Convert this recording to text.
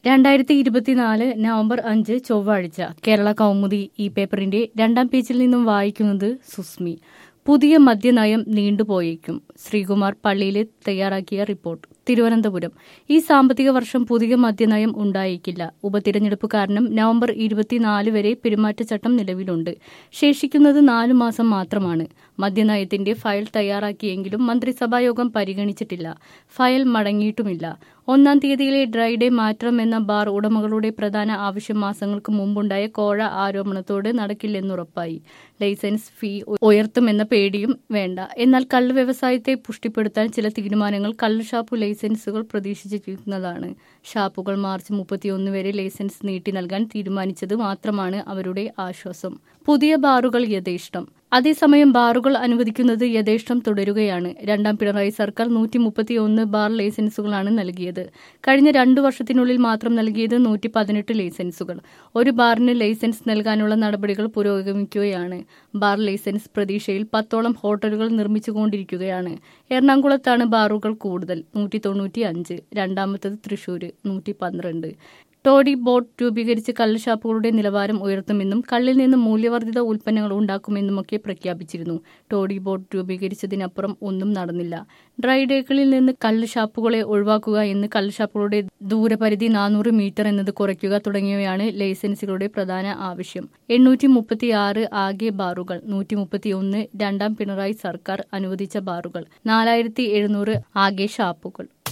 രണ്ടായിരത്തി ഇരുപത്തിനാല് നവംബർ അഞ്ച് ചൊവ്വാഴ്ച കേരള കൗമുദി ഈ പേപ്പറിന്റെ രണ്ടാം പേജിൽ നിന്നും വായിക്കുന്നത് സുസ്മി പുതിയ മദ്യനയം നീണ്ടുപോയേക്കും ശ്രീകുമാർ പള്ളിയിൽ തയ്യാറാക്കിയ റിപ്പോർട്ട് തിരുവനന്തപുരം ഈ സാമ്പത്തിക വർഷം പുതിയ മദ്യനയം ഉണ്ടായേക്കില്ല ഉപതിരഞ്ഞെടുപ്പ് കാരണം നവംബർ ഇരുപത്തിനാല് വരെ പെരുമാറ്റച്ചട്ടം നിലവിലുണ്ട് ശേഷിക്കുന്നത് നാലു മാസം മാത്രമാണ് മദ്യനയത്തിന്റെ ഫയൽ തയ്യാറാക്കിയെങ്കിലും മന്ത്രിസഭായോഗം പരിഗണിച്ചിട്ടില്ല ഫയൽ മടങ്ങിയിട്ടുമില്ല ഒന്നാം തീയതിയിലെ ഡ്രൈ ഡേ മാറ്റണമെന്ന ബാർ ഉടമകളുടെ പ്രധാന ആവശ്യം മാസങ്ങൾക്ക് മുമ്പുണ്ടായ കോഴ ആരോപണത്തോട് നടക്കില്ലെന്നുറപ്പായി ലൈസൻസ് ഫീ ഉയർത്തുമെന്ന പേടിയും വേണ്ട എന്നാൽ കള്ള് വ്യവസായത്തെ പുഷ്ടിപ്പെടുത്താൻ ചില തീരുമാനങ്ങൾ കള്ള് ഷാപ്പ് ലൈസൻസുകൾ പ്രതീക്ഷിച്ചിരിക്കുന്നതാണ് ഷാപ്പുകൾ മാർച്ച് മുപ്പത്തിയൊന്ന് വരെ ലൈസൻസ് നീട്ടി നൽകാൻ തീരുമാനിച്ചത് മാത്രമാണ് അവരുടെ ആശ്വാസം പുതിയ ബാറുകൾ യഥേഷ്ടം അതേസമയം ബാറുകൾ അനുവദിക്കുന്നത് യഥേഷ്ടം തുടരുകയാണ് രണ്ടാം പിണറായി സർക്കാർ നൂറ്റി മുപ്പത്തിയൊന്ന് ബാർ ലൈസൻസുകളാണ് നൽകിയത് കഴിഞ്ഞ രണ്ടു വർഷത്തിനുള്ളിൽ മാത്രം നൽകിയത് നൂറ്റി പതിനെട്ട് ലൈസൻസുകൾ ഒരു ബാറിന് ലൈസൻസ് നൽകാനുള്ള നടപടികൾ പുരോഗമിക്കുകയാണ് ബാർ ലൈസൻസ് പ്രതീക്ഷയിൽ പത്തോളം ഹോട്ടലുകൾ നിർമ്മിച്ചുകൊണ്ടിരിക്കുകയാണ് എറണാകുളത്താണ് ബാറുകൾ കൂടുതൽ നൂറ്റി തൊണ്ണൂറ്റി അഞ്ച് രണ്ടാമത്തത് തൃശൂര് നൂറ്റി പന്ത്രണ്ട് ടോഡി ബോട്ട് രൂപീകരിച്ച് കള്ള് ഷാപ്പുകളുടെ നിലവാരം ഉയർത്തുമെന്നും കള്ളിൽ നിന്ന് മൂല്യവർദ്ധിത ഉൽപ്പന്നങ്ങൾ ഉണ്ടാക്കുമെന്നുമൊക്കെ പ്രഖ്യാപിച്ചിരുന്നു ടോഡി ബോട്ട് രൂപീകരിച്ചതിനപ്പുറം ഒന്നും നടന്നില്ല ഡ്രൈ ഡേകളിൽ നിന്ന് കള്ള് ഷാപ്പുകളെ ഒഴിവാക്കുക എന്ന് കള്ള് ഷാപ്പുകളുടെ ദൂരപരിധി നാനൂറ് മീറ്റർ എന്നത് കുറയ്ക്കുക തുടങ്ങിയവയാണ് ലൈസൻസുകളുടെ പ്രധാന ആവശ്യം എണ്ണൂറ്റി മുപ്പത്തിയാറ് ആകെ ബാറുകൾ നൂറ്റി മുപ്പത്തിയൊന്ന് രണ്ടാം പിണറായി സർക്കാർ അനുവദിച്ച ബാറുകൾ നാലായിരത്തി എഴുന്നൂറ് ആകെ ഷാപ്പുകൾ